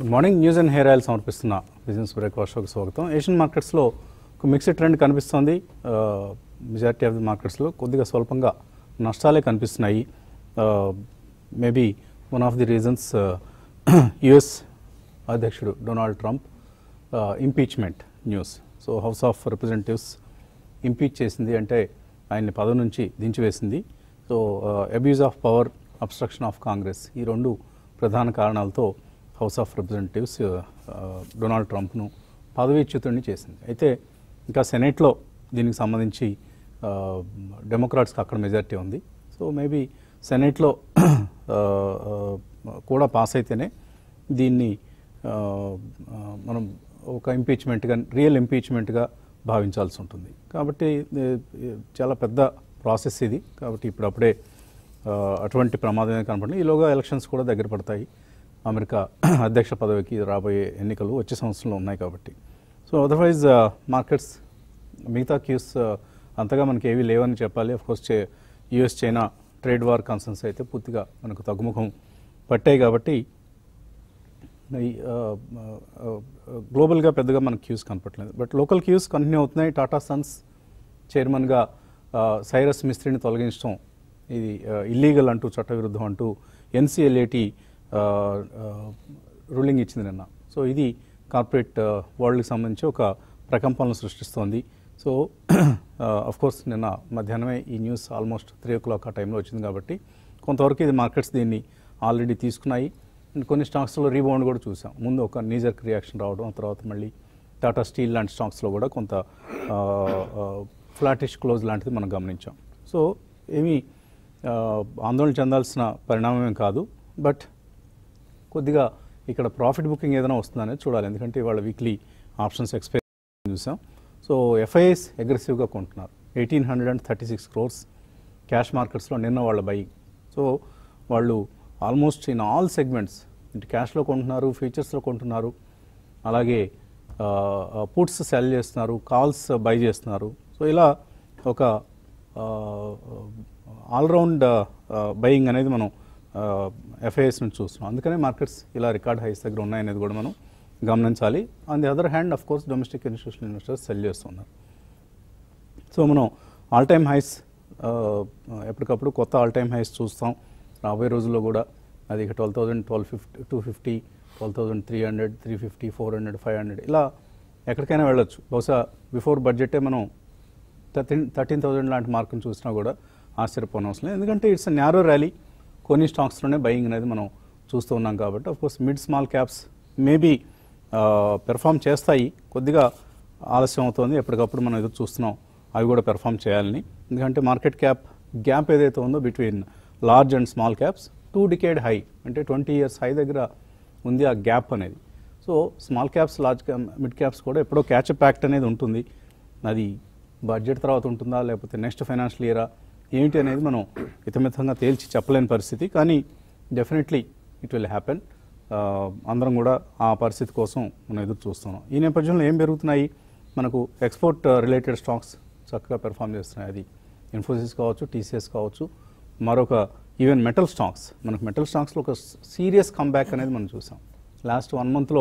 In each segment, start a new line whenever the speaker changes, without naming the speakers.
Good morning news and hair oil సమర్పిస్తున్న business breakfast షోకి స్వాగతం ఏషియన్ మార్కెట్స్లో ఒక మిక్స్డ్ ట్రెండ్ కనిపిస్తోంది మెజారిటీ ఆఫ్ ది మార్కెట్స్లో కొద్దిగా స్వల్పంగా నష్టాలే కనిపిస్తున్నాయి maybe one of the reasons US అధ్యక్షుడు Donald Trump impeachment news so house of representatives impeach చేసింది అంటే ఆయన్ని పదవి నుంచి దించివేసింది so abuse of power obstruction of Congress ఈ రెండు ప్రధాన కారణాలతో హౌస్ ఆఫ్ రిప్రజెంటేటివ్స్ డొనాల్డ్ ట్రంప్ను పదవీచ్యుతుడిని చేసింది అయితే ఇంకా సెనేట్లో దీనికి సంబంధించి డెమోక్రాట్స్కి అక్కడ మెజారిటీ ఉంది సో మేబీ సెనేట్లో కూడా పాస్ అయితేనే దీన్ని ఆ, ఆ, మనం ఒక ఇంపీచ్మెంట్గా రియల్ ఇంపీచ్మెంట్గా భావించాల్సి ఉంటుంది కాబట్టి ఇది చాలా పెద్ద ప్రాసెస్ ఇది కాబట్టి ఇప్పుడప్పుడే ఆ, అటువంటి ప్రమాదమే కనపడింది ఈలోగా ఎలక్షన్స్ కూడా దగ్గర పడతాయి అమెరికా అధ్యక్ష పదవికి రాబోయే ఎన్నికలు వచ్చే సంవత్సరంలో ఉన్నాయి కాబట్టి సో అదర్వైజ్ మార్కెట్స్ మిగతా క్యూస్ అంతగా మనకి ఏవీ లేవని చెప్పాలి కోర్స్ చే US China trade war concerns అయితే పూర్తిగా మనకు తగ్గుముఖం పట్టాయి కాబట్టి ఈ, ఆ, ఆ, గ్లోబల్గా పెద్దగా మనకు క్యూస్ కనపట్లేదు బట్ లోకల్ క్యూస్ కంటిన్యూ అవుతున్నాయి టాటా సన్స్ చైర్మన్గా ఆ, సైరస్ మిస్త్రిని తొలగించడం ఇది ఇల్లీగల్ అంటూ చట్టవిరుద్ధం అంటూ ఎన్సిఎల్ఏటి రూలింగ్ ఇచ్చింది నిన్న సో ఇది కార్పొరేట్ వరల్డ్కి సంబంధించి ఒక ప్రకంపనలు సృష్టిస్తోంది సో అఫ్ కోర్స్ నిన్న మధ్యాహ్నమే ఈ news almost three o'clock ఆ టైంలో వచ్చింది కాబట్టి కొంతవరకు ఇది మార్కెట్స్ దీన్ని ఆల్రెడీ తీసుకున్నాయి అండ్ కొన్ని స్టాక్స్లో రీబౌండ్ కూడా చూసాం ముందు ఒక నీజర్క్ రియాక్షన్ రావడం ఆ తర్వాత మళ్ళీ టాటా స్టీల్ లాంటి స్టాక్స్లో కూడా కొంత ఫ్లాటిష్ క్లోజ్ లాంటిది మనం గమనించాం సో ఏమీ ఆ, ఆందోళన చెందాల్సిన పరిణామం ఏం కాదు బట్ కొద్దిగా ఇక్కడ ప్రాఫిట్ బుకింగ్ ఏదైనా వస్తుందనేది చూడాలి ఎందుకంటే ఇవాళ వీక్లీ ఆప్షన్స్ ఎక్స్పైర్ చూసాం సో ఎఫ్ఐఎస్ అగ్రెసివ్గా కొంటున్నారు eighteen hundred and thirty six crores cash మార్కెట్స్లో నిన్న వాళ్ళ బై సో వాళ్ళు ఆల్మోస్ట్ ఇన్ ఆల్ సెగ్మెంట్స్ ఇటు క్యాష్లో కొంటున్నారు ఫ్యూచర్స్లో కొంటున్నారు అలాగే పుట్స్ సెల్ చేస్తున్నారు కాల్స్ బై చేస్తున్నారు సో ఇలా ఒక ఆల్రౌండ్ బయింగ్ అనేది మనం ఎఫ్ఐఎస్ నుంచి చూస్తున్నాం అందుకనే మార్కెట్స్ ఇలా రికార్డ్ హైస్ దగ్గర ఉన్నాయనేది కూడా మనం గమనించాలి on the other hand of course domestic institutional investors sell చేస్తున్నారు సో మనం ఆల్ టైమ్ హైస్ ఎప్పటికప్పుడు కొత్త ఆల్ టైమ్ హైస్ చూస్తాం రాబోయే రోజుల్లో కూడా అది ఇక twelve thousand twelve fifty two fifty twelve thousand three hundred three fifty four hundred five hundred ఇలా ఎక్కడికైనా వెళ్ళొచ్చు బహుశా బిఫోర్ బడ్జెటే మనం థర్టీన్ థర్టీన్ థౌజండ్ లాంటి మార్కును చూసినా కూడా ఆశ్చర్యపోనవసరం లేదు ఎందుకంటే ఇట్స్ న్యారో ర్యాలీ కొన్ని స్టాక్స్లోనే బయింగ్ అనేది మనం చూస్తూ ఉన్నాం కాబట్టి of course mid small caps maybe perform చేస్తాయి కొద్దిగా ఆలస్యం అవుతుంది ఎప్పటికప్పుడు మనం ఎదురు చూస్తున్నాం అవి కూడా పెర్ఫామ్ చేయాలని ఎందుకంటే మార్కెట్ క్యాప్ గ్యాప్ ఏదైతే ఉందో between large and small caps two decade high అంటే ట్వంటీ ఇయర్స్ హై దగ్గర ఉంది ఆ గ్యాప్ అనేది so small caps large cap mid caps కూడా ఎప్పుడో క్యాచప్ యాక్ట్ అనేది ఉంటుంది అది బడ్జెట్ తర్వాత ఉంటుందా లేకపోతే నెక్స్ట్ ఫైనాన్షియల్ ఇయరా ఏంటి అనేది మనం ఇతమితంగా తేల్చి చెప్పలేని పరిస్థితి కానీ డెఫినెట్లీ ఇట్ విల్ హ్యాపెన్ అందరం కూడా ఆ పరిస్థితి కోసం మనం ఎదురు చూస్తున్నాం ఈ నేపథ్యంలో ఏం పెరుగుతున్నాయి మనకు ఎక్స్పోర్ట్ రిలేటెడ్ స్టాక్స్ చక్కగా పెర్ఫామ్ చేస్తున్నాయి అది ఇన్ఫోసిస్ కావచ్చు టీసీఎస్ కావచ్చు మరొక ఈవెన్ మెటల్ స్టాక్స్ మనకు మెటల్ స్టాక్స్లో ఒక సీరియస్ కంబ్యాక్ అనేది మనం చూసాం లాస్ట్ వన్ మంత్లో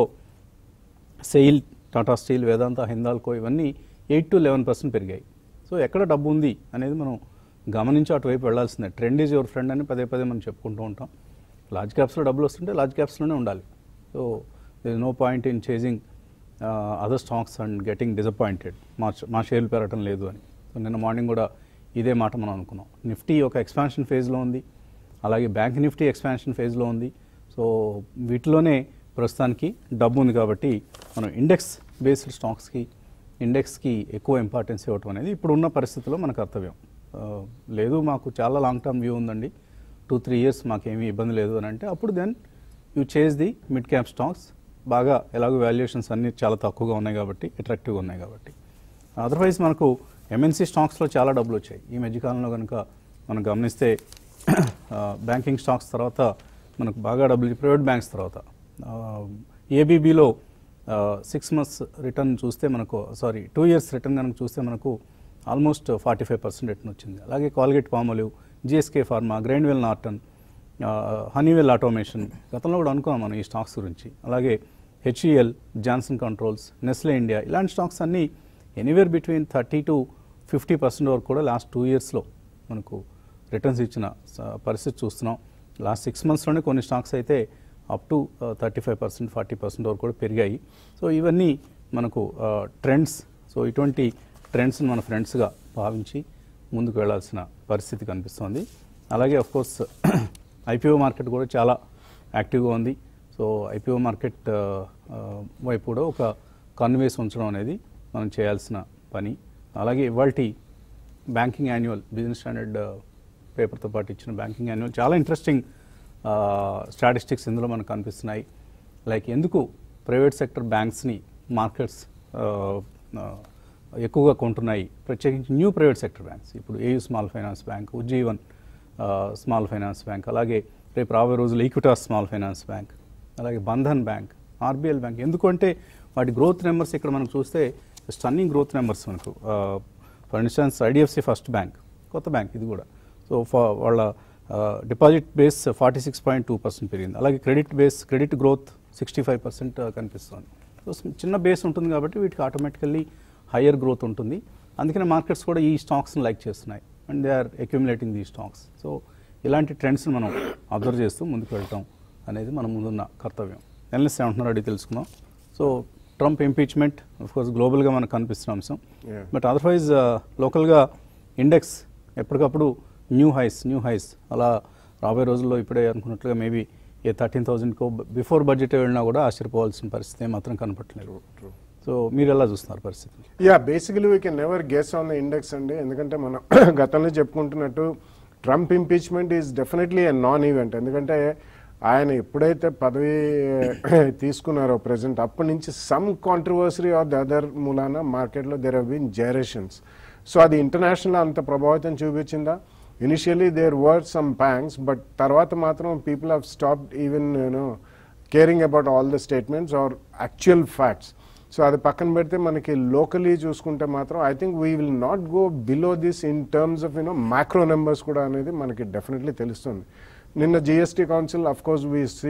సెయిల్ టాటా స్టీల్ వేదాంత హిందాల్కో ఇవన్నీ ఎయిట్ టు లెవెన్ పర్సెంట్ పెరిగాయి సో ఎక్కడ డబ్బు ఉంది అనేది మనం గమనించి అటువైపు వెళ్ళాల్సిందే ట్రెండ్ ఈజ్ యువర్ ఫ్రెండ్ అని పదే పదే మనం చెప్పుకుంటూ ఉంటాం లార్జ్ క్యాప్స్లో డబ్బులు వస్తుంటే లార్జ్ క్యాప్స్లోనే ఉండాలి so this no point in chasing other stocks and getting disappointed మా మా షేర్లు పెరగటం లేదు అని సో నిన్న మార్నింగ్ కూడా ఇదే మాట మనం అనుకున్నాం నిఫ్టీ ఒక ఎక్స్పాన్షన్ ఫేజ్లో ఉంది అలాగే బ్యాంక్ నిఫ్టీ ఎక్స్పాన్షన్ ఫేజ్లో ఉంది సో వీటిలోనే ప్రస్తుతానికి డబ్బు ఉంది కాబట్టి మనం ఇండెక్స్ బేస్డ్ స్టాక్స్కి ఇండెక్స్కి ఎక్కువ ఇంపార్టెన్స్ ఇవ్వటం అనేది ఇప్పుడున్న పరిస్థితుల్లో మన కర్తవ్యం ఆ, లేదు మాకు చాలా లాంగ్ టర్మ్ వ్యూ ఉందండి టూ త్రీ ఇయర్స్ మాకేమీ ఇబ్బంది లేదు అని అంటే అప్పుడు then you chase the mid cap stocks బాగా ఎలాగో వాల్యుయేషన్స్ అన్నీ చాలా తక్కువగా ఉన్నాయి కాబట్టి అట్రాక్టివ్గా ఉన్నాయి కాబట్టి అదర్వైజ్ మనకు ఎంఎన్సీ స్టాక్స్లో చాలా డబ్బులు వచ్చాయి ఈ మధ్యకాలంలో కనుక మనం గమనిస్తే బ్యాంకింగ్ స్టాక్స్ తర్వాత మనకు బాగా డబ్బులు ప్రైవేట్ బ్యాంక్స్ తర్వాత ఏబీబీలో సిక్స్ మంత్స్ రిటర్న్ చూస్తే మనకు సారీ టూ ఇయర్స్ రిటర్న్ కనుక చూస్తే మనకు almost forty five percent return వచ్చింది అలాగే Colgate Palmolive GSK pharma Grindwell Norton Honeywell automation గతంలో కూడా అనుకున్నాం మనం ఈ స్టాక్స్ గురించి అలాగే HEL Johnson Controls Nestle India ఇలాంటి స్టాక్స్ అన్నీ anywhere between thirty to fifty percent వరకు కూడా లాస్ట్ టూ ఇయర్స్లో మనకు రిటర్న్స్ ఇచ్చిన స- పరిస్థితి చూస్తున్నాం లాస్ట్ సిక్స్ మంత్స్లోనే కొన్ని స్టాక్స్ అయితే up to thirty five percent forty percent వరకు కూడా పెరిగాయి సో ఇవన్నీ మనకు ట్రెండ్స్ సో ఇటువంటి ట్రెండ్స్ని మన ఫ్రెండ్స్గా భావించి ముందుకు వెళ్ళాల్సిన పరిస్థితి కనిపిస్తోంది అలాగే అఫ్ కోర్స్ ఐపీఓ మార్కెట్ కూడా చాలా యాక్టివ్గా ఉంది సో ఐపీఓ మార్కెట్ ఆ, ఆ, వైపు కూడా ఒక కన్వేస్ ఉంచడం అనేది మనం చేయాల్సిన పని అలాగే ఇవాల్టి బ్యాంకింగ్ యాన్యువల్ బిజినెస్ స్టాండర్డ్ పేపర్తో పాటు ఇచ్చిన బ్యాంకింగ్ యాన్యువల్ చాలా ఇంట్రెస్టింగ్ స్టాటిస్టిక్స్ ఇందులో మనకు కనిపిస్తున్నాయి లైక్ ఎందుకు ప్రైవేట్ సెక్టర్ బ్యాంక్స్ని మార్కెట్స్ ఎక్కువగా కొంటున్నాయి ప్రత్యేకించి న్యూ ప్రైవేట్ సెక్టర్ బ్యాంక్స్ ఇప్పుడు AU small finance bank Ujjivan small finance bank అలాగే రేపు రాబోయే రోజులు ఈక్విటాస్ స్మాల్ ఫైనాన్స్ బ్యాంక్ అలాగే బంధన్ బ్యాంక్ ఆర్బీఎల్ బ్యాంక్ ఎందుకంటే వాటి గ్రోత్ నెంబర్స్ ఇక్కడ మనం చూస్తే స్టన్నింగ్ గ్రోత్ నెంబర్స్ మనకు for instance IDFC first bank కొత్త బ్యాంక్ ఇది కూడా సో ఫ- వాళ్ళ deposit base forty six point two percent పెరిగింది అలాగే credit base credit growth sixty five percent కనిపిస్తుంది సో స్- చిన్న బేస్ ఉంటుంది కాబట్టి వీటికి ఆటోమేటికల్లీ హయ్యర్ గ్రోత్ ఉంటుంది అందుకనే మార్కెట్స్ కూడా ఈ స్టాక్స్ని లైక్ చేస్తున్నాయి and they are accumulating the stocks so ఇలాంటి ట్రెండ్స్ని మనం అబ్జర్వ్ చేస్తూ ముందుకు వెళ్ళటం అనేది మన ముందున్న కర్తవ్యం ఎనలిస్ట్ ఏమంటున్నారు అడిగి తెలుసుకుందాం సో ట్రంప్ ఇంపీచ్మెంట్ కోర్స్ గ్లోబల్గా మనకు కనిపిస్తున్న అంశం
Yeah.
బట్ అదర్వైజ్ లోకల్గా ఇండెక్స్ ఎప్పటికప్పుడు న్యూ హైస్ న్యూ హైస్ అలా రాబోయే రోజుల్లో ఇప్పుడే అనుకున్నట్లుగా మేబీ ఏ థర్టీన్ థౌజండ్కో బిఫోర్ బడ్జెట్ వెళ్ళినా కూడా ఆశ్చర్యపోవాల్సిన పరిస్థితి మాత్రం కనపట్లేదు సో మీరు ఎలా చూస్తున్నారు పరిస్థితిని
ya basically we can never guess on the index అండి ఎందుకంటే మనం గతంలో చెప్పుకుంటున్నట్టు Trump impeachment is definitely a non event ఎందుకంటే ఆయన ఎప్పుడైతే పదవి తీసుకున్నారో ప్రెసెంట్ అప్పటి నుంచి some controversy or the other మూలాన మార్కెట్లో there have been generations so అది ఇంటర్నేషనల్ అంత ప్రభావితం చూపించిందా initially there were some panics but తర్వాత మాత్రం people have stopped even you know caring about all the statements or actual facts so అది పక్కన పెడితే మనకి లోకలీ చూసుకుంటే మాత్రం I think we will not go below this in terms of you know macro numbers కూడా అనేది మనకి డెఫినెట్లీ తెలుస్తుంది నిన్న GST council of course we see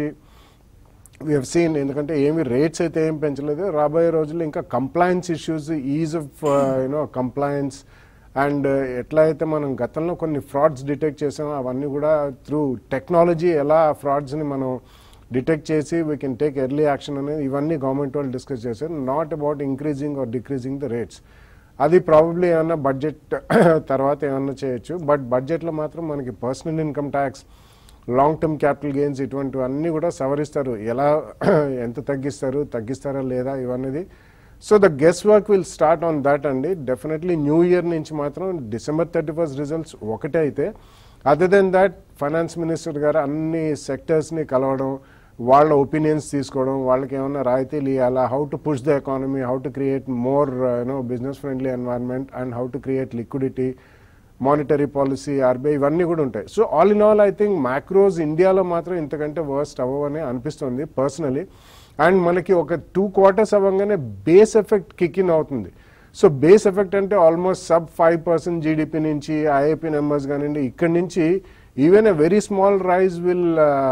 we have seen ఎందుకంటే ఏమి రేట్స్ అయితే ఏం పెంచలేదు రాబోయే రోజుల్లో ఇంకా compliance issues is of you know compliance and ఎట్లా అయితే మనం గతంలో కొన్ని ఫ్రాడ్స్ డిటెక్ట్ చేసామో అవన్నీ కూడా త్రూ టెక్నాలజీ ఎలా ఆ ఫ్రాడ్స్ని మనం డిటెక్ట్ చేసి we can take early action అనేది ఇవన్నీ గవర్నమెంట్ వాళ్ళు డిస్కస్ చేశారు not about increasing or decreasing the rates అది ప్రాబబ్లీ ఏమన్నా బడ్జెట్ తర్వాత ఏమన్నా చేయొచ్చు బట్ బడ్జెట్లో మాత్రం మనకి personal income tax long term capital gains ఇటువంటివన్నీ కూడా సవరిస్తారు ఎలా ఎంత తగ్గిస్తారు తగ్గిస్తారా లేదా ఇవన్నది so the guess work will start on that అండి డెఫినెట్లీ న్యూ ఇయర్ నుంచి మాత్రం డిసెంబర్ థర్టీ ఫస్ట్ రిజల్ట్స్ ఒకటే అయితే other then that finance minister గారు అన్ని సెక్టర్స్ని కలవడం వాళ్ళ ఒపీనియన్స్ తీసుకోవడం వాళ్ళకి ఏమైనా రాయితీలు ఇవ్వాలా how to push the economy how to create more you know business friendly environment and how to create liquidity monetary policy RBI ఇవన్నీ కూడా ఉంటాయి so all in all I think macros ఇండియాలో మాత్రం ఇంతకంటే వర్స్ట్ అవ్వని అనిపిస్తుంది పర్సనలీ అండ్ మనకి ఒక టూ క్వార్టర్స్ అవ్వగానే బేస్ ఎఫెక్ట్ కిక్ ఇన్ అవుతుంది సో బేస్ ఎఫెక్ట్ అంటే almost sub five percent GDP నుంచి ఐఐపి నెంబర్స్ కానివ్వండి ఇక్కడ నుంచి even a very small rise will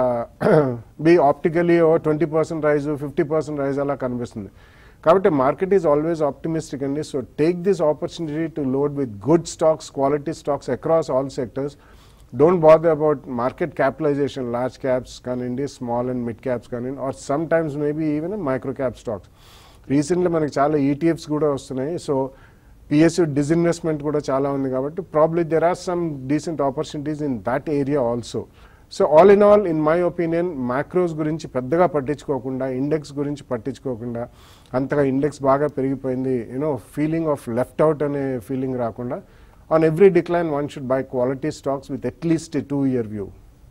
be optically oh twenty percent rise fifty percent rise అలా కనిపిస్తుంది కాబట్టి మార్కెట్ ఈజ్ ఆల్వేస్ ఆప్టిమిస్టిక్ అండి so take this opportunity to load with good stocks quality stocks across all sectors don't bother about market capitalization large caps కానివ్వండి small and mid caps కానివ్వండి or sometimes maybe even micro cap stocks recently మనకి చాలా ETFs కూడా వస్తున్నాయి so PSU disinvestment కూడా చాలా ఉంది కాబట్టి probably there are some decent opportunities in that area also so all in all in my opinion macros గురించి పెద్దగా పట్టించుకోకుండా ఇండెక్స్ గురించి పట్టించుకోకుండా అంతగా ఇండెక్స్ బాగా పెరిగిపోయింది you know feeling of left out అనే ఫీలింగ్ రాకుండా on every decline one should buy quality stocks with at least two year view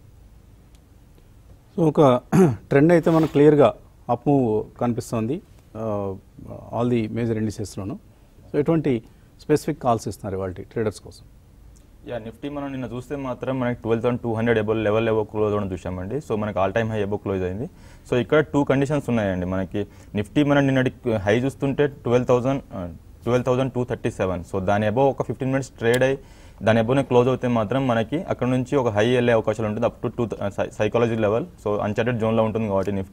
so ఒక ట్రెండ్ అయితే మనకు క్లియర్గా అప్ మూవ్ కనిపిస్తోంది ఆల్ ది మేజర్ ఇండిసెస్లోను సో ఎటువంటి స్పెసిఫిక్ కాల్స్ ఇస్తున్నారు వాళ్ళ ట్రేడర్స్ కోసం
యా నిఫ్టీ మనం నిన్న చూస్తే మాత్రం మనకి twelve thousand two hundred above level above close అవ్వడం చూసామండి సో మనకి all time high above close అయింది సో ఇక్కడ టూ కండిషన్స్ ఉన్నాయండి మనకి నిఫ్టీ మనం నిన్నటి హై చూస్తుంటే twelve thousand twelve thousand two thirty seven so దాని ఎబో ఒక ఫిఫ్టీన్ మినిట్స్ ట్రేడ్ అయ్యి దాని ఎబోనే క్లోజ్ అవుతే మాత్రం మనకి అక్కడ నుంచి ఒక హై వెళ్ళే అవకాశాలు ఉంటుంది up to two psychology level so uncharted జోన్లో ఉంటుంది కాబట్టి Nifty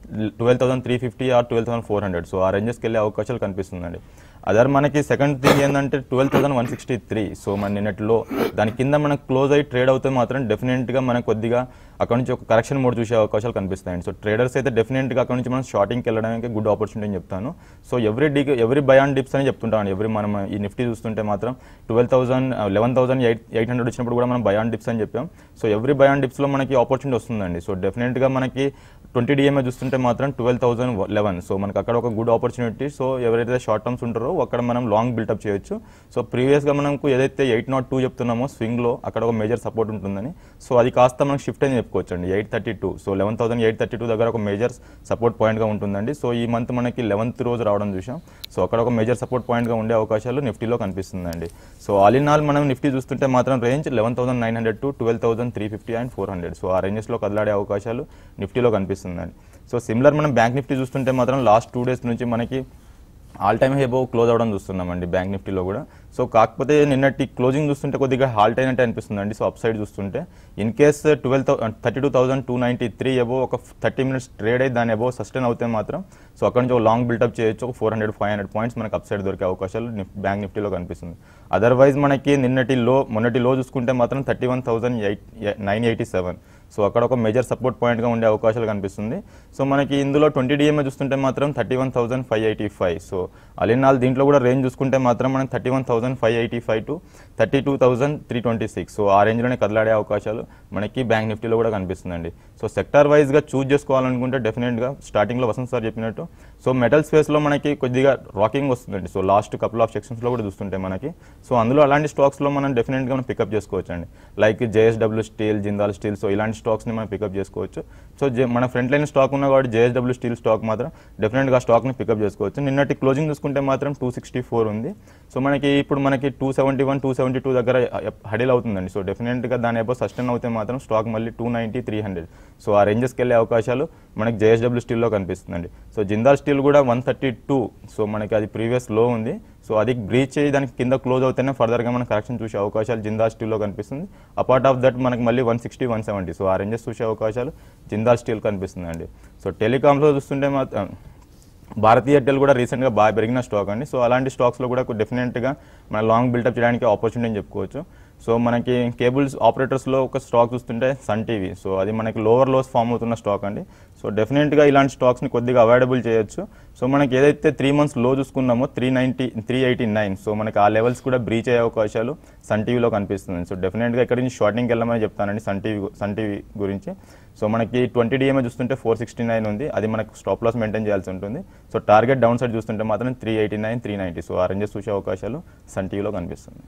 twelve thousand three fifty or twelve thousand four hundred so ఆ రేంజెస్కి వెళ్ళే అవకాశాలు కనిపిస్తుందండి అదర్ మనకి సెకండ్ థింగ్ ఏంటంటే twelve thousand one sixty three so మన నిన్నటిలో దాని కింద మనకు క్లోజ్ అయ్యి ట్రేడ్ అవుతే మాత్రం డెఫినెట్గా మనకు కొద్దిగా అక్కడ నుంచి ఒక కరెక్షన్ మోడ్ చూసే అవకాశాలు కనిపిస్తాయండి సో ట్రేడర్స్ అయితే డెఫినెట్గా అక్కడ నుంచి మనం షార్టింగ్కి వెళ్ళడానికి గుడ్ ఆపర్చునిటీ అని చెప్తాను సో ఎవ్రీ డి ఎవ్రీ బై ఆన్ డిప్స్ అని చెప్తుంటాం ఎవ్రీ మనం ఈ నిఫ్టీ చూస్తుంటే మాత్రం twelve thousand eleven thousand eight eight hundred వచ్చినప్పుడు కూడా మనం బై ఆన్ డిప్స్ అని చెప్పాం సో ఎవ్రీ బై ఆన్ డిప్స్లో మనకి ఆపర్చునిటీ వస్తుందండి సో డెఫినెట్గా మనకి ట్వంటీ డిఎంఏ చూస్తుంటే మాత్రం ట్వెల్వ్ థౌసండ్ లెవెన్ సో మనకి అక్కడ ఒక గుడ్ ఆపర్చునిటీ సో ఎవరైతే షార్ట్ టర్మ్స్ ఉంటారో అక్కడ మనం లాంగ్ బిల్టప్ చేయొచ్చు సో ప్రీవియస్గా మనకు ఏదైతే ఎయిట్ నాట్ టూ చెప్తున్నామో స్వింగ్లో అక్కడ ఒక మేజర్ సపోర్ట్ ఉంటుందని సో అది కాస్త మనకు షిఫ్ట్ అని చెప్పుకోవచ్చు అండి eight thirty two so eleven thousand eight thirty two దగ్గర ఒక మేజర్ సపోర్ట్ పాయింట్గా ఉంటుందండి సో ఈ మంత్ మనకి లెవెన్త్ రోజు రావడం చూసాం సో అక్కడ ఒక మేజర్ సపోర్ట్ పాయింట్గా ఉండే అవకాశాలు నిఫ్టీలో కనిపిస్తుందండి సో ఆల్ ఇన్ ఆల్ మనం నిఫ్టీ చూస్తుంటే మాత్రం range eleven thousand nine hundred to twelve thousand three fifty and four hundred so ఆ రేంజెస్లో కదలాడే అవకాశాలు నిఫ్టీలో కనిపిస్తుందండి సో సిమిలర్ మనం బ్యాంక్ నిఫ్టీ చూస్తుంటే మాత్రం లాస్ట్ టూ డేస్ నుంచి మనకి ఆల్ టైమ్ హెబో క్లోజ్ అవడం చూస్తున్నామండి బ్యాంక్ నిఫ్టీలో కూడా సో కాకపోతే నిన్నటి క్లోజింగ్ చూస్తుంటే కొద్దిగా హాల్ట్ అయినట్టు అనిపిస్తుందండి సో అప్ సైడ్ చూస్తుంటే in case twelve thirty two thousand two ninety three above ఒక థర్టీ మినిట్స్ ట్రేడ్ అయితే దాని ఎబో సస్టైన్ అవుతే మాత్రం సో అక్కడ నుంచి ఒక లాంగ్ బిల్డప్ చేయొచ్చు ఒక four hundred five hundred points మనకు అప్ సైడ్ దొరికే అవకాశాలు నిఫ్- బ్యాంక్ నిఫ్టీలో కనిపిస్తుంది అదర్వైజ్ మనకి నిన్నటి లో మొన్నటి లో చూసుకుంటే మాత్రం thirty one thousand eight nine eighty seven so అక్కడ ఒక మేజర్ సపోర్ట్ పాయింట్గా ఉండే అవకాశాలు కనిపిస్తుంది సో మనకి ఇందులో ట్వంటీ డిఎంఏ చూస్తుంటే మాత్రం thirty one thousand five eighty five so all in all దీంట్లో కూడా రేంజ్ చూసుకుంటే మాత్రం మనం thirty one thousand five eighty five to thirty two thousand three twenty six so ఆ రేంజ్లోనే కదలాడే అవకాశాలు మనకి బ్యాంక్ నిఫ్టీలో కూడా కనిపిస్తుందండి సో సెక్టార్ వైజ్గా చూజ్ చేసుకోవాలనుకుంటే డెఫినెట్గా స్టార్టింగ్లో వసంత్ సార్ చెప్పినట్టు సో మెటల్ స్పేస్లో మనకి కొద్దిగా రాకింగ్ వస్తుందండి సో లాస్ట్ కపుల్ ఆఫ్ సెక్షన్స్లో కూడా చూస్తుంటే మనకి సో అందులో అలాంటి స్టాక్స్లో మనం డెఫినెట్గా మనం పికప్ చేసుకోవచ్చు అండి like JSW steel Jindal steel so ఇలాంటి స్టాక్స్ని మనం పికప్ చేసుకోవచ్చు సో జే- మన ఫ్రంట్ లైన్ స్టాక్ ఉన్న కాబట్టి జేఎస్డబ్ల్యూ స్టీల్ స్టాక్ మాత్రం డెఫినెట్గా స్టాక్ని పికప్ చేసుకోవచ్చు నిన్నటి క్లోజింగ్ చూసుకుంటే మాత్రం టూ సిక్స్టీ ఫోర్ ఉంది సో మనకి ఇప్పుడు మనకి two seventy one two seventy two దగ్గర హడిల్ అవుతుందండి సో డెఫినెట్గా దాని ఎబో సస్టైన్ అవుతే మాత్రం స్టాక్ మళ్ళీ two ninety three hundred so ఆ రేంజెస్కి వెళ్ళే అవకాశాలు మనకి జేఎస్డబ్ల్యూ స్టీల్లో కనిపిస్తుందండి సో జిందాల్ స్టీల్ కూడా వన్ థర్టీ టూ సో మనకి అది ప్రీవియస్ లో ఉంది సో అది బ్రీచ్ అయ్యి దానికి కింద క్లోజ్ అవుతేనే ఫర్దర్గా మన కరెక్షన్ చూసే అవకాశాలు జిందాల్ స్టీల్లో కనిపిస్తుంది అపార్ట్ ఆఫ్ దట్ మనకి మళ్ళీ one sixty one seventy so ఆ రేంజెస్ చూసే అవకాశాలు జిందాల్ స్టీల్ కనిపిస్తుందండి సో టెలికామ్లో చూస్తుంటే మాత్రం భారతీ ఎయిర్టెల్ కూడా రీసెంట్గా బాగా పెరిగిన స్టాక్ అండి సో అలాంటి స్టాక్స్లో కూడా డెఫినెట్గా మన లాంగ్ బిల్డప్ చేయడానికి ఆపర్చునిటీ అని చెప్పుకోవచ్చు సో మనకి కేబుల్స్ ఆపరేటర్స్లో ఒక స్టాక్ చూస్తుంటే సన్ టీవీ సో అది మనకి లోవర్ లోస్ ఫామ్ అవుతున్న స్టాక్ అండి సో డెఫినెట్గా ఇలాంటి స్టాక్స్ని కొద్దిగా అవైలబుల్ చేయొచ్చు సో మనకి ఏదైతే త్రీ మంత్స్ లో చూసుకున్నామో three ninety three eighty nine so మనకి ఆ లెవెల్స్ కూడా బ్రీచ్ అయ్యే అవకాశాలు సన్ టీవీలో కనిపిస్తుంది సో డెఫినెట్గా ఇక్కడ నుంచి షార్టింగ్కి వెళ్ళమని చెప్తానండి సన్ టీవీ సన్ టీవీ గురించి సో మనకి ట్వంటీ డిఎంఏ చూస్తుంటే ఫోర్ సిక్స్టీ నైన్ ఉంది అది మనకు స్టాప్ లాస్ మెయింటైన్ చేయాల్సి ఉంటుంది సో టార్గెట్ డౌన్ సైడ్ చూస్తుంటే మాత్రం three eighty nine three ninety so ఆ రేంజెస్ చూసే అవకాశాలు సన్ టీవీలో కనిపిస్తుంది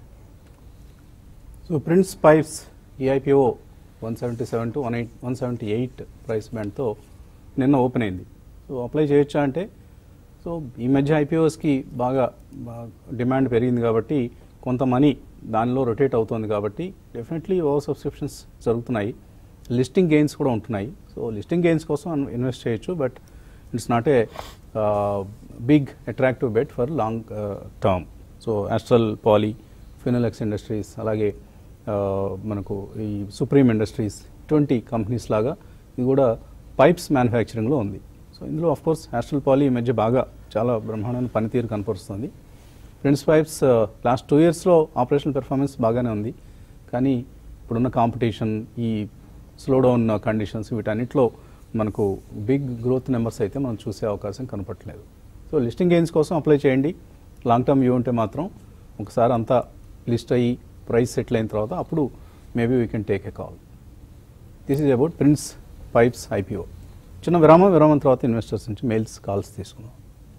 సో ప్రిన్స్ పైప్స్ ఈఐపిఓ one seventy seven to one eight one seventy eight price బ్యాండ్తో నిన్న ఓపెన్ అయింది సో అప్లై చేయొచ్చా అంటే సో ఈ మధ్య ఐపీఓస్కి బాగా బా- డిమాండ్ పెరిగింది కాబట్టి కొంత మనీ దానిలో రొటేట్ అవుతుంది కాబట్టి డెఫినెట్లీ ఓవర్ సబ్స్క్రిప్షన్స్ జరుగుతున్నాయి లిస్టింగ్ గెయిన్స్ కూడా ఉంటున్నాయి సో లిస్టింగ్ గెయిన్స్ కోసం ఇన్వెస్ట్ చేయొచ్చు but it's not a big attractive bet for long term so Astral Poly Finolex industries అలాగే ఆ, మనకు ఈ సుప్రీం ఇండస్ట్రీస్ ఇటువంటి కంపెనీస్ లాగా ఇది కూడా పైప్స్ మ్యానుఫ్యాక్చరింగ్లో ఉంది సో ఇందులో ఆఫ్ కోర్స్ ఆస్ట్రల్ పాలీ ఈ మధ్య బాగా చాలా బ్రహ్మాండమైన పనితీరు కనపరుస్తుంది ఫ్రెండ్స్ పైప్స్ లాస్ట్ టూ ఇయర్స్లో ఆపరేషనల్ పెర్ఫార్మెన్స్ బాగానే ఉంది కానీ ఇప్పుడున్న కాంపిటీషన్ ఈ స్లో డౌన్ కండిషన్స్ వీటన్నిటిలో మనకు బిగ్ గ్రోత్ నెంబర్స్ అయితే మనం చూసే అవకాశం కనపట్లేదు సో లిస్టింగ్ గెయిన్స్ కోసం అప్లై చేయండి లాంగ్ టర్మ్ వ్యూ ఉంటే మాత్రం ఒకసారి అంతా లిస్ట్ అయ్యి ప్రైస్ సెటిల్ అయిన తర్వాత అప్పుడు maybe we can take a call this is about Prince Pipes IPO చిన్న విరామం విరామం తర్వాత ఇన్వెస్టర్స్ నుంచి మెయిల్స్ కాల్స్ తీసుకుందాం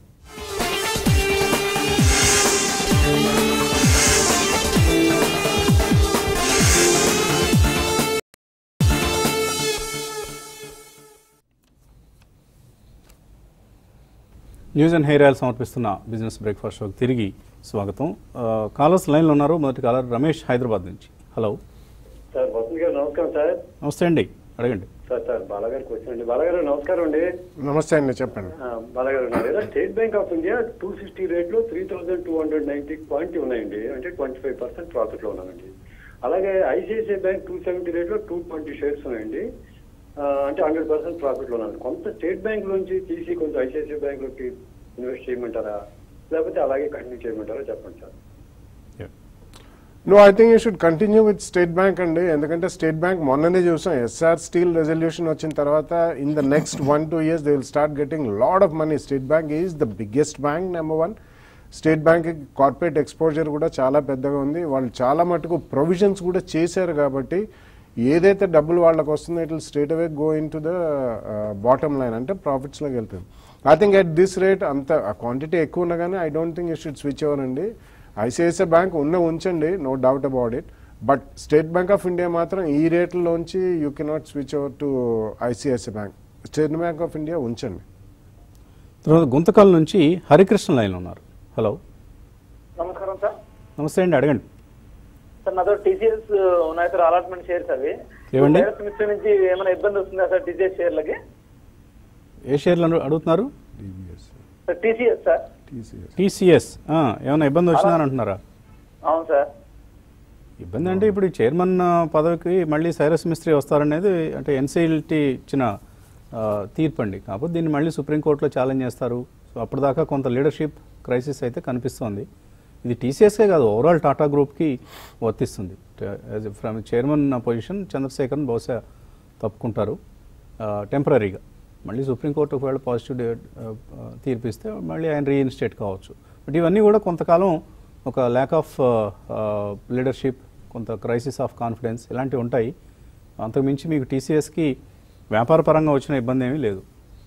న్యూస్ అండ్ హెయిర్ ఆయిల్ సమర్పిస్తున్న బిజినెస్ బ్రేక్ఫాస్ట్ షోకి తిరిగి స్వాగతం ఆ, కాలర్స్ లైన్లో ఉన్నారు మొదటి కాలర్ రమేష్ హైదరాబాద్ నుంచి హలో
సార్ వసంత్ గారు నమస్కారం సార్
నమస్తే అండి అడగండి
సార్ సార్ బాలగారికి వచ్చానండి బాలగారు నమస్కారం అండి
నమస్తే అండి చెప్పండి
ఆ, బాలగారు నా దగ్గర State Bank of India two sixty రేట్లో three thousand two hundred ninety point ఉన్నాయండి అంటే ట్వంటీ ఫైవ్ పర్సెంట్ ప్రాఫిట్లో ఉన్నానండి అలాగే ఐసిఐసిఐ బ్యాంక్ టూ సెవెంటీ రేట్లో టూ ట్వంటీ షేర్స్ ఉన్నాయండి ఆ, అంటే హండ్రెడ్ పర్సెంట్ ప్రాఫిట్ లో ఉన్నాను కొంత స్టేట్ బ్యాంక్ నుంచి తీసి కొంచెం ఐసిఐసిఐ బ్యాంక్ లోకి ఇన్వెస్ట్ చేయమంటారా లేకపోతే అలాగే కంటిన్యూ చేయమంటారా చెప్పండి sir
no I think you should continue with State Bank అండి ఎందుకంటే స్టేట్ బ్యాంక్ మొన్ననే చూసాం ఎస్ఆర్ స్టీల్ రెజల్యూషన్ వచ్చిన తర్వాత in the next one two years they will start getting lot of money State Bank is the biggest bank number one State Bank corporate exposure కూడా చాలా పెద్దగా ఉంది వాళ్ళు చాలా మటుకు ప్రొవిజన్స్ కూడా చేశారు కాబట్టి ఏదైతే డబ్బులు వాళ్ళకి వస్తుందో it straight away go into the bottom line అంటే ప్రాఫిట్స్లోకి వెళ్తుంది I think at this rate అంత క్వాంటిటీ ఎక్కువ ఉన్నా కానీ I don't think you should switch over అండి ఐసిఐసిఐ బ్యాంక్ ఉన్న ఉంచండి no doubt about it but State Bank of India మాత్రం ఈ రేట్లోంచి you cannot switch over to ICICI bank State Bank of India ఉంచండి
తర్వాత గుంతకల్ నుంచి హరికృష్ణ లైన్ ఉన్నారు హలో
నమస్కారం సార్
నమస్తే అండి అడగండి
సార్ నాతో టీసీఎస్ ఉన్నాయి సార్ అలాట్మెంట్ షేర్స్ అవి
ఏమండి?
వైరస్ మిస్టర్ నుంచి ఏమైనా ఇబ్బంది వస్తుందా సార్ టీసీఎస్ షేర్లకి
ఏ షేర్లు అడు- అడుగుతున్నారు
సార్ టీసీఎస్ సార్
టీసీఎస్ ఏమైనా ఇబ్బంది వచ్చిందని అంటున్నారా
అవును సార్
ఇబ్బంది అంటే ఇప్పుడు ఈ చైర్మన్ ఆ, పదవికి మళ్ళీ సైరస్ మిస్త్రీ వస్తారనేది అంటే ఎన్సీఎల్టీ ఇచ్చిన ఆ, తీర్పు అండి కాకపోతే దీన్ని మళ్ళీ సుప్రీంకోర్టులో ఛాలెంజ్ చేస్తారు సో అప్పటిదాకా కొంత లీడర్షిప్ క్రైసిస్ అయితే కనిపిస్తోంది ఇది టీసీఎస్కే కాదు ఓవరాల్ టాటా గ్రూప్కి వర్తిస్తుంది ఫ్రమ్ చైర్మన్ పొజిషన్ చంద్రశేఖరన్ బహుశా తప్పుకుంటారు టెంపరీగా మళ్ళీ సుప్రీంకోర్టు ఒకవేళ పాజిటివ్ తీర్పిస్తే మళ్ళీ ఆయన రీఇన్స్టేట్ కావచ్చు బట్ ఇవన్నీ కూడా కొంతకాలం ఒక ల్యాక్ ఆఫ్ లీడర్షిప్ కొంత క్రైసిస్ ఆఫ్ కాన్ఫిడెన్స్ ఇలాంటివి ఉంటాయి అంతకుమించి మీకు టీసీఎస్కి వ్యాపారపరంగా వచ్చిన ఇబ్బంది ఏమీ లేదు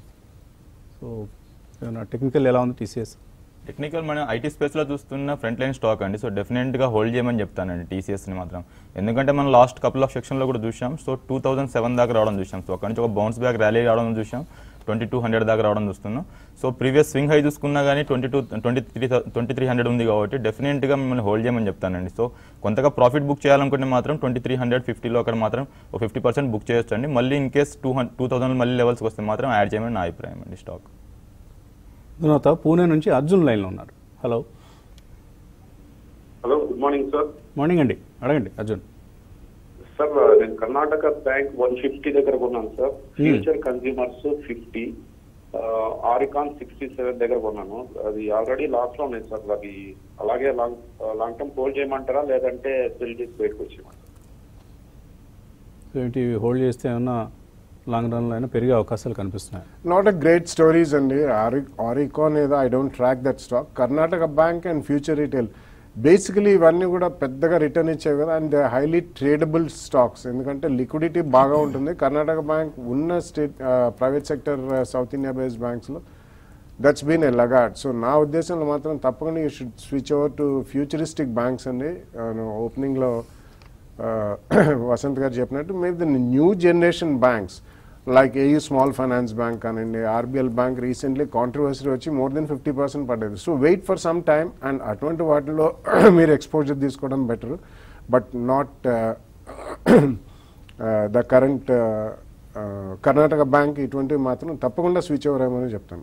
సో టెక్నికల్ ఎలా ఉంది టీసీఎస్
టెక్నికల్ మనం ఐటీ స్పేస్లో చూస్తున్న ఫ్రంట్ లైన్ స్టాక్ అండి సో డెఫినెట్గా హోల్డ్ చేయమని చెప్తానండి టీసీఎస్ని మాత్రం ఎందుకంటే మనం లాస్ట్ కపుల్ ఆఫ్ సెక్షన్లో కూడా చూసాం సో టూ థౌసండ్ సెవెన్ దాకా రావడం చూసాం సో అక్కడ నుంచి ఒక బౌన్స్ బ్యాక్ ర్యాలీ రావడం చూసాం ట్వంటీ టూ హండ్రెడ్ దాకా రావడం చూస్తున్నాం సో ప్రీవియస్ స్వింగ్ హై చూసుకున్నా కానీ twenty two twenty three twenty three hundred ఉంది కాబట్టి డెఫినెట్గా మిమ్మల్ని హోల్డ్ చేయమని చెప్తానండి సో కొంతగా ప్రాఫిట్ బుక్ చేయాలనుకుంటే మాత్రం ట్వంటీ త్రీ హండ్రెడ్ ఫిఫ్టీలో అక్కడ మాత్రం ఒక ఫిఫ్టీ పర్సెంట్ బుక్ చేయొచ్చు అండి మళ్ళీ in case two hundred two thousand మళ్ళీ లెవెల్స్కి వస్తే మాత్రం యాడ్ చేయమని నా అభిప్రాయం అండి స్టాక్
తర్వాత పూణే నుంచి అర్జున్ లైన్లో ఉన్నారు hello
hello good morning sir
morning అండి అడగండి అర్జున్
సార్ నేను కర్ణాటక బ్యాంక్ వన్ ఫిఫ్టీ దగ్గర కొన్నాను సార్ ఫ్యూచర్ కన్స్యూమర్స్ ఫిఫ్టీ ఆరికాన్ సిక్స్టీ సెవెన్ దగ్గర కొన్నాను అది ఆల్రెడీ లాస్ట్ లో ఉన్నాయి సార్ అది అలాగే లాంగ్ లాంగ్ టర్మ్ హోల్డ్ చేయమంటారా లేదంటే సెల్ చేసి బయటకు వచ్చేయమంటారా
సో ఏంటి హోల్డ్ చేస్తే ఏమన్నా లాంగ్ రన్లో అయినా పెరిగే అవకాశాలు కనిపిస్తున్నాయి
నాట్ అ గ్రేట్ స్టోరీస్ అండి ఆరి ఆరికాన్ ఏదో I don't track that stock Karnataka bank and future retail basically ఇవన్నీ కూడా పెద్దగా రిటర్న్ ఇచ్చేవి కదా అండ్ హైలీ ట్రేడబుల్ స్టాక్స్ ఎందుకంటే లిక్విడిటీ బాగా ఉంటుంది కర్ణాటక బ్యాంక్ ఉన్న state private sector South India based బ్యాంక్స్లో that's been a laggard so నా ఉద్దేశంలో మాత్రం తప్పకుండా you should switch over to futuristic banks అండి ఓపెనింగ్లో వసంత్ గారు చెప్పినట్టు maybe the new generation banks like AU small finance bank కానివ్వండి ఆర్బిఎల్ బ్యాంక్ రీసెంట్లీ కాంట్రవర్సీ వచ్చి మోర్ దెన్ ఫిఫ్టీ పర్సెంట్ పడ్డది so wait for some time and అటువంటి వాటిలో మీరు ఎక్స్పోజర్ తీసుకోవడం better but not the current Karnataka bank ఇటువంటివి మాత్రం తప్పకుండా స్విచ్ ఓవర్ అయ్యమని చెప్తాను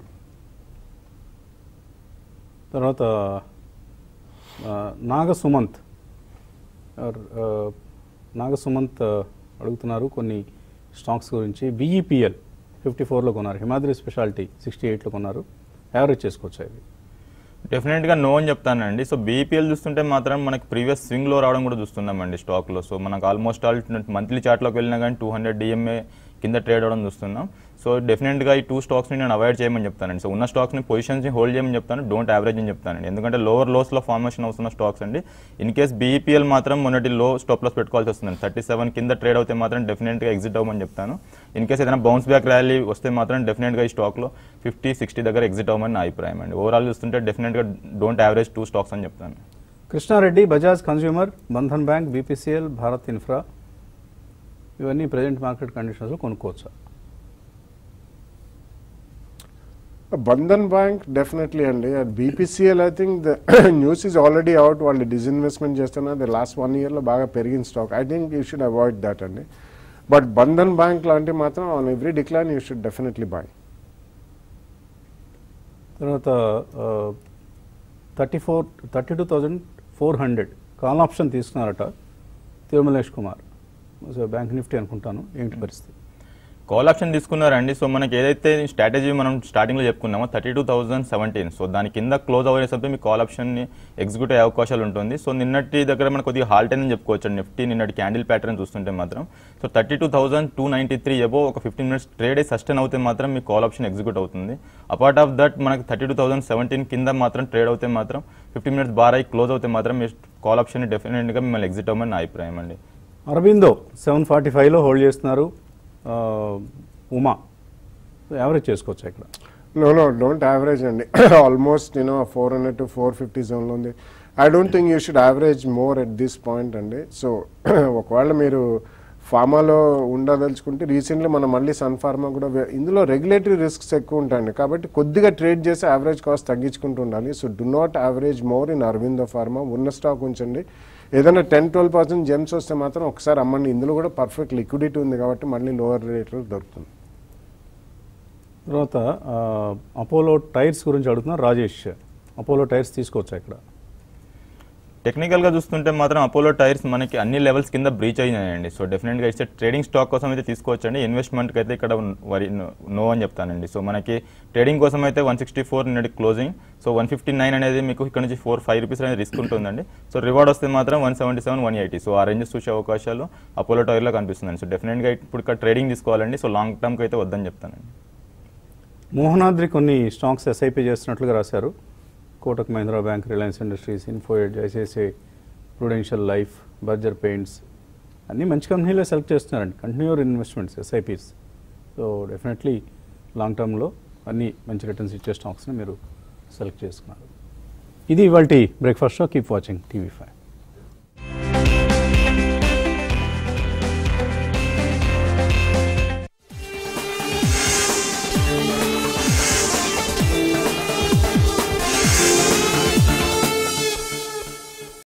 తర్వాత ఆ, నాగ సుమంత్ ఆర్, ఆ, నాగ సుమంత్ ఆ, అడుగుతున్నారు కొన్ని స్టాక్స్ గురించి బీఈపీఎల్ ఫిఫ్టీ ఫోర్లో కొన్నారు హిమాద్రి స్పెషాలిటీ సిక్స్టీ ఎయిట్లో కొన్నారు యావరేజ్ చేసుకోవచ్చు అవి
డెఫినెట్గా నో అని చెప్తానండి సో బీపీఎల్ చూస్తుంటే మాత్రం మనకి ప్రీవియస్ స్వింగ్లో రావడం కూడా చూస్తున్నామండి స్టాక్లో సో మనకు ఆల్మోస్ట్ ఆల్ మంత్లీ చార్ట్లోకి వెళ్ళినా కానీ టూ హండ్రెడ్ డిఎంఏ కింద ట్రేడ్ అవడం చూస్తున్నాం సో డెఫినెట్గా ఈ టూ స్టాక్స్ని నేను అవాయిడ్ చేయమని చెప్తానండి సో ఉన్న స్టాక్స్ని పొజిషన్స్ని హోల్డ్ చేయమని చెప్తాను డోంట్ యావరేజ్ అని చెప్తానండి ఎందుకంటే లోవర్ లోస్లో ఫార్మేషన్ అవుతున్న స్టాక్స్ అండి ఇన్ కేస్ బీఈపీఎల్ మాత్రం మొన్నటి లో స్టాప్ లాస్ పెట్టుకోవాల్సి వస్తుంది థర్టీ సెవెన్ కింద ట్రేడ్ అవుతే మాత్రం డెఫినెట్గా ఎగ్జిట్ అవ్వమని చెప్తాను ఇన్ కేస్ ఏదైనా బౌన్స్ బ్యాక్ ర్యాలీ వస్తే మాత్రం డెఫినెట్గా ఈ స్టాక్లో ఫిఫ్టీ సిక్స్టీ దగ్గర ఎగ్జిట్ అవ్వమని నా అభిప్రాయం అండి ఓవరాల్ చూస్తుంటే డెఫినెట్గా డోంట్ యావరేజ్ టూ స్టాక్స్ అని చెప్తాను
Krishna Reddy Bajaj consumer Bandhan bank BPCL Bharat infra ఇవన్నీ ప్రజెంట్ మార్కెట్ కండిషన్స్లో కొనుక్కోవచ్చా
బంధన్ బ్యాంక్ డెఫినెట్లీ అండి BPCL I think the news is already out వాళ్ళు డిజిన్వెస్ట్మెంట్ చేస్తున్నారు ద లాస్ట్ వన్ ఇయర్లో బాగా పెరిగిన stock I think you should avoid that అండి బట్ బంధన్ బ్యాంక్ లాంటివి మాత్రం on every decline you should definitely buy
తర్వాత thirty four thirty two thousand four hundred call option తీసుకున్నారట Tirumalesh Kumar so bank Nifty అనుకుంటాను ఏంటి పరిస్థితి
కాల్ ఆప్షన్ తీసుకున్నారండి సో మనకి ఏదైతే స్ట్రాటజీ మనం స్టార్టింగ్లో చెప్పుకున్నామో thirty two thousand seventeen so దాని కింద క్లోజ్ అవ్వేసరికి మీ కాల్ ఆప్షన్ని ఎగ్జిక్యూట్ అయ్యే అవకాశాలు ఉంటుంది సో నిన్నటి దగ్గర మనకు కొద్దిగా హాల్ట్ అని చెప్పుకోవచ్చు నిఫ్టీ నిన్నటి క్యాండిల్ ప్యాటర్న్ చూస్తుంటే మాత్రం so thirty two thousand two ninety three above ఒక ఫిఫ్టీన్ మినిట్స్ ట్రేడ్ అయి సస్టైన్ అవుతే మాత్రం మీ కాల్ ఆప్షన్ ఎగ్జిక్యూట్ అవుతుంది అపార్ట్ ఆఫ్ దట్ మనకి థర్టీ టూ థౌసండ్ సెవెంటీన్ కింద మాత్రం ట్రేడ్ అవుతే మాత్రం ఫిఫ్టీన్ మినిట్స్ బార్ అయి క్లోజ్ అవుతే మాత్రం మీ కాల్ ఆప్షన్ డెఫినెట్గా మిమ్మల్ని ఎగ్జిట్ అవ్వమని నా అభిప్రాయం అండి
అరబిందో సెవెన్ ఫార్టీ ఫైవ్లో హోల్డ్ చేస్తున్నారు ఆ, ఉమా యావరేజ్ చేసుకోవచ్చు ఇక్కడ
నో నో డోంట్ యావరేజ్ అండి ఆల్మోస్ట్ నేను four hundred to four fifty జోన్లో ఉంది I don't think you should average more at this point అండి సో ఒకవేళ మీరు ఫార్మాలో ఉండదలుచుకుంటే రీసెంట్లీ మనం మళ్ళీ సన్ ఫార్మా కూడా వే- ఇందులో రెగ్యులేటరీ రిస్క్స్ ఎక్కువ ఉంటాయండి కాబట్టి కొద్దిగా ట్రేడ్ చేసి యావరేజ్ కాస్ట్ తగ్గించుకుంటూ ఉండాలి so do not average more in Aurobindo pharma ఉన్న స్టాక్ ఉంచండి ఏదైనా టెన్ ట్వెల్వ్ పర్సెంట్ జెమ్స్ వస్తే మాత్రం ఒకసారి అమ్మండి ఇందులో కూడా పర్ఫెక్ట్ లిక్విడిటీ ఉంది కాబట్టి మళ్ళీ లోవర్ రేట్లో దొరుకుతుంది
తర్వాత ఆ, అపోలో టైర్స్ గురించి అడుగుతున్నారు రాజేష్ అపోలో టైర్స్ తీసుకోవచ్చా ఇక్కడ
టెక్నికల్గా చూస్తుంటే మాత్రం అపోలో టైర్స్ మనకి అన్ని లెవెల్స్ కింద బ్రీచ్ అయినాయండి సో డెఫినెట్గా ఇస్తే ట్రేడింగ్ స్టాక్ కోసం అయితే తీసుకోవచ్చండి ఇన్వెస్ట్మెంట్కి అయితే ఇక్కడ ఉన్- వరి నో అని చెప్తానండి సో మనకి ట్రేడింగ్ కోసం అయితే వన్ సిక్స్టీ ఫోర్ నిన్నటి closing so one fifty nine అనేది మీకు ఇక్కడ నుంచి ఫోర్ ఫైవ్ రూపీస్ అనేది రిస్క్ ఉంటుందండి సో రివార్డ్ వస్తే మాత్రం one seventy seven one eighty so ఆ రేంజెస్ చూసే అవకాశాలు అపోలో టైర్లో కనిపిస్తుందండి సో డెఫినెట్గా ఇప్పుడు ఇక్కడ ట్రేడింగ్ తీసుకోవాలండి సో లాంగ్ టర్మ్కి అయితే వద్దని చెప్తానండి
మోహనాద్రి కొన్ని స్టాక్స్ ఎస్ఐపి చేస్తున్నట్లుగా రాశారు Kotak Mahindra bank Reliance Industries Info Edge ICICI Prudential life Berger paints అన్నీ మంచి కంపెనీలే సెలెక్ట్ చేస్తున్నారండి continue your investments SIPs so definitely long టర్మ్లో అన్ని మంచి రిటర్న్స్ ఇచ్చే స్టాక్స్ని మీరు సెలెక్ట్ చేసుకున్నారు ఇది ఇవాళ breakfast show keep watching TV five